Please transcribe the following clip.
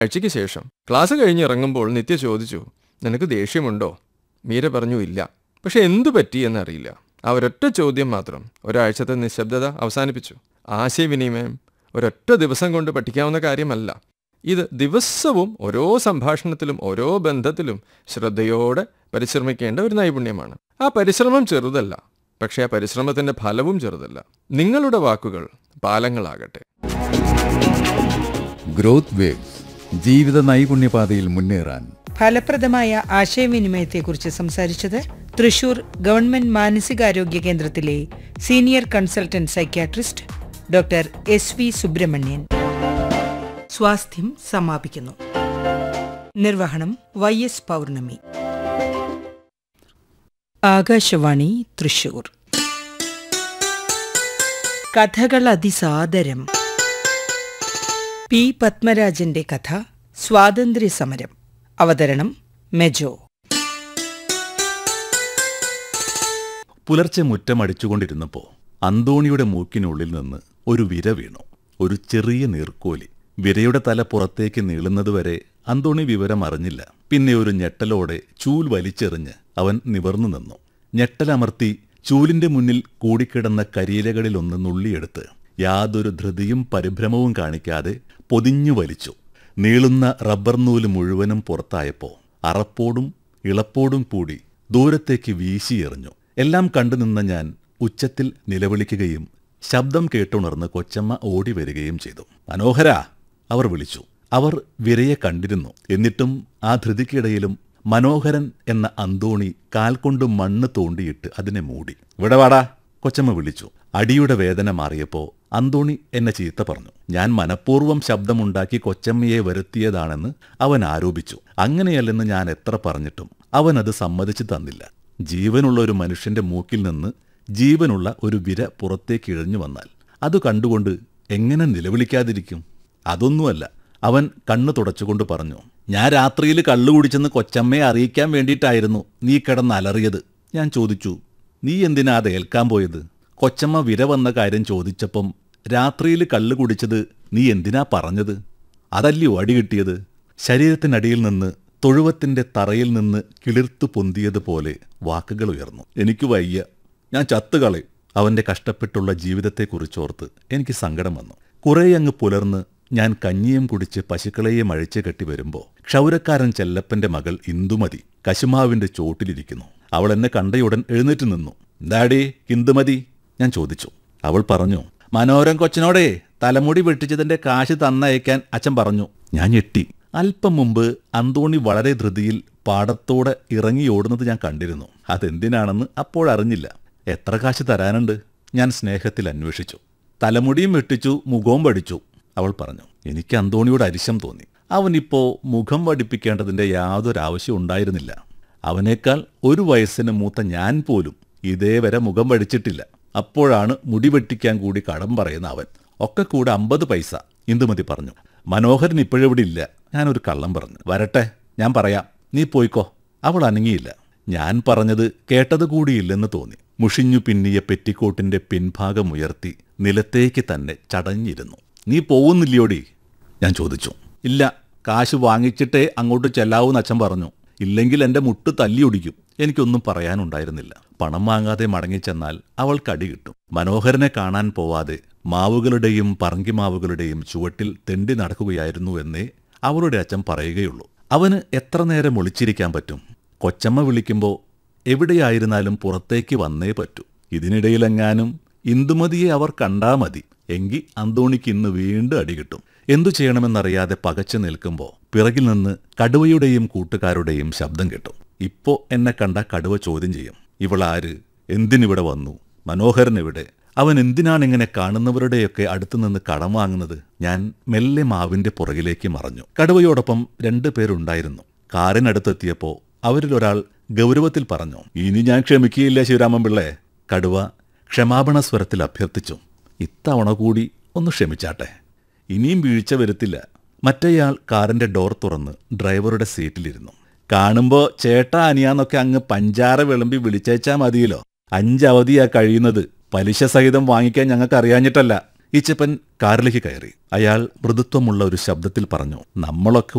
ആഴ്ചയ്ക്ക് ശേഷം ക്ലാസ് കഴിഞ്ഞ് ഇറങ്ങുമ്പോൾ നിത്യ ചോദിച്ചു നിനക്ക് ദേഷ്യമുണ്ടോ മീര പറഞ്ഞു ഇല്ല പക്ഷെ എന്തു പറ്റി എന്നറിയില്ല ആ ഒരൊറ്റ ചോദ്യം മാത്രം ഒരാഴ്ചത്തെ നിശബ്ദത അവസാനിപ്പിച്ചു ആശയവിനിമയം ഒരൊറ്റ ദിവസം കൊണ്ട് പഠിക്കാവുന്ന കാര്യമല്ല ഇത് ദിവസവും ഓരോ സംഭാഷണത്തിലും ഓരോ ബന്ധത്തിലും ശ്രദ്ധയോടെ പരിശ്രമിക്കേണ്ട ഒരു നൈപുണ്യമാണ് ആ പരിശ്രമം ചെറുതല്ല പക്ഷേ ആ പരിശ്രമത്തിന്റെ ഫലവും ചെറുതല്ല നിങ്ങളുടെ വാക്കുകൾ പാലങ്ങളാകട്ടെ ഗ്രോത്ത് വേവ്സ് ജീവിത നൈപുണ്യപാതയിൽ മുന്നേറാൻ ഫലപ്രദമായ ആശയവിനിമയത്തെക്കുറിച്ച് സംസാരിച്ചത് തൃശൂർ ഗവൺമെന്റ് മാനസികാരോഗ്യ കേന്ദ്രത്തിലെ senior consultant psychiatrist doctor S V Subrahmanyan സ്വാസ്ഥ്യം സമാപിക്കുന്നു നിർവഹണം വൈ എസ് പൗർണമി ആകാശവാണി തൃശൂർ കഥകൾ അതിസാദരം പി പത്മരാജന്റെ കഥ സ്വാതന്ത്ര്യ സമരം അവതരണം മെജോ പുലർച്ചെ മുറ്റമടിച്ചുകൊണ്ടിരുന്നപ്പോൾ അന്തോണിയുടെ മൂക്കിനുള്ളിൽ നിന്ന് ഒരു വിര വീണു ഒരു ചെറിയ നീർക്കോലി വിരയുടെ തല പുറത്തേക്ക് നീളുന്നതുവരെ അന്തോണി വിവരം അറിഞ്ഞില്ല പിന്നെ ഒരു ഞെട്ടലോടെ ചൂൽ വലിച്ചെറിഞ്ഞ് അവൻ നിവർന്നു നിന്നു ഞെട്ടലമർത്തി ചൂലിന്റെ മുന്നിൽ കൂടിക്കിടന്ന കരിയിലകളിലൊന്ന് നുള്ളിയെടുത്ത് യാതൊരു ധൃതിയും പരിഭ്രമവും കാണിക്കാതെ പൊതിഞ്ഞു വലിച്ചു നീളുന്ന റബ്ബർ നൂല് മുഴുവനും പുറത്തായപ്പോ അറപ്പോടും ഇളപ്പോടും കൂടി ദൂരത്തേക്ക് വീശിയെറിഞ്ഞു എല്ലാം കണ്ടുനിന്ന ഞാൻ ഉച്ചത്തിൽ നിലവിളിക്കുകയും ശബ്ദം കേട്ടുണർന്ന് കൊച്ചമ്മ ഓടി വരികയും ചെയ്തു മനോഹര അവർ വിളിച്ചു അവർ വിരയെ കണ്ടിരുന്നു എന്നിട്ടും ആ ധൃതിക്കിടയിലും മനോഹരൻ എന്ന അന്തോണി കാൽ കൊണ്ട് മണ്ണ് തോണ്ടിയിട്ട് അതിനെ മൂടി ഇവിടെ വാടാ കൊച്ചമ്മ വിളിച്ചു അടിയുടെ വേദന മാറിയപ്പോ അന്തോണി എന്നെ ചീത്ത പറഞ്ഞു ഞാൻ മനഃപൂർവ്വം ശബ്ദമുണ്ടാക്കി കൊച്ചമ്മയെ വരുത്തിയതാണെന്ന് അവൻ ആരോപിച്ചു അങ്ങനെയല്ലെന്ന് ഞാൻ എത്ര പറഞ്ഞിട്ടും അവൻ അത് സമ്മതിച്ചു തന്നില്ല ജീവനുള്ള ഒരു മനുഷ്യന്റെ മൂക്കിൽ നിന്ന് ജീവനുള്ള ഒരു വിര പുറത്തേക്ക് ഇഴഞ്ഞു വന്നാൽ അത് കണ്ടുകൊണ്ട് എങ്ങനെ നിലവിളിക്കാതിരിക്കും അതൊന്നുമല്ല അവൻ കണ്ണു തുടച്ചുകൊണ്ട് പറഞ്ഞു ഞാൻ രാത്രിയിൽ കള്ളു കുടിച്ചെന്ന് കൊച്ചമ്മയെ അറിയിക്കാൻ വേണ്ടിയിട്ടായിരുന്നു നീ കിടന്ന് അലറിയത് ഞാൻ ചോദിച്ചു നീ എന്തിനാ അത് ഏൽക്കാൻ പോയത് കൊച്ചമ്മ വിര വന്ന കാര്യം ചോദിച്ചപ്പം രാത്രിയിൽ കള്ളു കുടിച്ചത് നീ എന്തിനാ പറഞ്ഞത് അതല്ലയോ അടി കിട്ടിയത് ശരീരത്തിനടിയിൽ നിന്ന് തൊഴുവത്തിന്റെ തറയിൽ നിന്ന് കിളിർത്തു പൊന്തിയതുപോലെ വാക്കുകൾ ഉയർന്നു എനിക്ക് വയ്യ ഞാൻ ചത്തുകളെ അവന്റെ കഷ്ടപ്പെട്ടുള്ള ജീവിതത്തെക്കുറിച്ചോർത്ത് എനിക്ക് സങ്കടം വന്നു കുറേയങ്ങ് പുലർന്ന് ഞാൻ കഞ്ഞിയും കുടിച്ച് പശുക്കളെയും അഴിച്ചു കെട്ടി വരുമ്പോൾ ക്ഷൗരക്കാരൻ ചെല്ലപ്പന്റെ മകൾ ഇന്ദുമതി കശുമാവിന്റെ ചോട്ടിലിരിക്കുന്നു അവൾ എന്നെ കണ്ടയുടൻ എഴുന്നേറ്റ് നിന്നു എന്താടേ ഇന്ദുമതി ഞാൻ ചോദിച്ചു അവൾ പറഞ്ഞു മനോരം കൊച്ചനോടേ തലമുടി വെട്ടിച്ചതിന്റെ കാശ് തന്നയക്കാൻ അച്ഛൻ പറഞ്ഞു ഞാൻ ഞെട്ടി അല്പം മുമ്പ് അന്തോണി വളരെ ധൃതിയിൽ പാടത്തോടെ ഇറങ്ങി ഓടുന്നത് ഞാൻ കണ്ടിരുന്നു അതെന്തിനാണെന്ന് അപ്പോഴറിഞ്ഞില്ല എത്ര കാശ് തരാനുണ്ട് ഞാൻ സ്നേഹത്തിൽ അന്വേഷിച്ചു തലമുടിയും വെട്ടിച്ചു മുഖവും വടിച്ചു അവൾ പറഞ്ഞു എനിക്ക് അന്തോണിയോട് അരിശം തോന്നി അവനിപ്പോ മുഖം വടിപ്പിക്കേണ്ടതിന്റെ യാതൊരു ആവശ്യം ഉണ്ടായിരുന്നില്ല അവനേക്കാൾ ഒരു വയസ്സിന് മൂത്ത ഞാൻ പോലും ഇതേവരെ മുഖം വടിച്ചിട്ടില്ല അപ്പോഴാണ് മുടി വെട്ടിക്കാൻ കൂടി കടം പറയുന്ന അവൻ ഒക്കെ കൂടെ അമ്പത് പൈസ ഇന്ദുമതി പറഞ്ഞു മനോഹരൻ ഇപ്പോഴിവിടെ ഇല്ല ഞാനൊരു കള്ളം പറഞ്ഞു വരട്ടെ ഞാൻ പറയാം നീ പോയിക്കോ അവൾ അനങ്ങിയില്ല ഞാൻ പറഞ്ഞത് കേട്ടത് കൂടിയില്ലെന്ന് തോന്നി മുഷിഞ്ഞു പിന്നിയ പെറ്റിക്കോട്ടിന്റെ പിൻഭാഗം ഉയർത്തി നിലത്തേക്ക് തന്നെ ചടഞ്ഞിരുന്നു നീ പോകുന്നില്ലയോടി ഞാൻ ചോദിച്ചു ഇല്ല കാശ് വാങ്ങിച്ചിട്ടേ അങ്ങോട്ട് ചെല്ലാവൂന്ന് അച്ഛൻ പറഞ്ഞു ഇല്ലെങ്കിൽ എന്റെ മുട്ട് തല്ലിയൊടിക്കും എനിക്കൊന്നും പറയാനുണ്ടായിരുന്നില്ല പണം വാങ്ങാതെ മടങ്ങിച്ചെന്നാൽ അവൾക്ക് അടി കിട്ടും മനോഹരനെ കാണാൻ പോവാതെ മാവുകളുടെയും പറങ്കിമാവുകളുടെയും ചുവട്ടിൽ തെണ്ടി നടക്കുകയായിരുന്നു എന്നേ അവളുടെ അച്ഛൻ പറയുകയുള്ളൂ അവന് എത്ര നേരം ഒളിച്ചിരിക്കാൻ പറ്റും കൊച്ചമ്മ വിളിക്കുമ്പോൾ എവിടെയായിരുന്നാലും പുറത്തേക്ക് വന്നേ പറ്റൂ ഇതിനിടയിലെങ്ങാനും ഇന്ദുമതിയെ അവർ കണ്ടാ മതി എങ്കിൽ അന്തോണിക്ക് ഇന്ന് വീണ്ടും അടികിട്ടും എന്തു ചെയ്യണമെന്നറിയാതെ പകച്ചു നിൽക്കുമ്പോൾ പിറകിൽ നിന്ന് കടുവയുടെയും കൂട്ടുകാരുടെയും ശബ്ദം കേട്ടു ഇപ്പോ എന്നെ കണ്ട കടുവ ചോദ്യം ചെയ്യും ഇവളാര് എന്തിനിവിടെ വന്നു മനോഹരൻ എവിടെ അവൻ എന്തിനാണിങ്ങനെ കാണുന്നവരുടെയൊക്കെ അടുത്തു നിന്ന് കടം വാങ്ങുന്നത് ഞാൻ മെല്ലെ മാവിന്റെ പുറകിലേക്ക് മറഞ്ഞു കടുവയോടൊപ്പം രണ്ടു പേരുണ്ടായിരുന്നു കാറിനടുത്തെത്തിയപ്പോ അവരിലൊരാൾ ഗൗരവത്തിൽ പറഞ്ഞു ഇനി ഞാൻ ക്ഷമിക്കുകയില്ല ശിവരാമൻ പിള്ളേ കടുവ ക്ഷമാപണ സ്വരത്തിൽ അഭ്യർത്ഥിച്ചു ഇത്തവണ കൂടി ഒന്ന് ക്ഷമിച്ചാട്ടെ ഇനിയും വീഴ്ച വരുത്തില്ല മറ്റേയാൾ കാറിന്റെ ഡോർ തുറന്ന് ഡ്രൈവറുടെ സീറ്റിലിരുന്നു കാണുമ്പോ ചേട്ടാ അനിയാന്നൊക്കെ അങ്ങ് പഞ്ചാര വിളമ്പി വിളിച്ചേച്ചാ മതിയല്ലോ അഞ്ചവധിയാ കഴിയുന്നത് പലിശ സഹിതം വാങ്ങിക്കാൻ ഞങ്ങൾക്ക് അറിയാഞ്ഞിട്ടല്ല ഈച്ചപ്പൻ കാറിലേക്ക് കയറി അയാൾ മൃദുത്വമുള്ള ഒരു ശബ്ദത്തിൽ പറഞ്ഞു നമ്മളൊക്കെ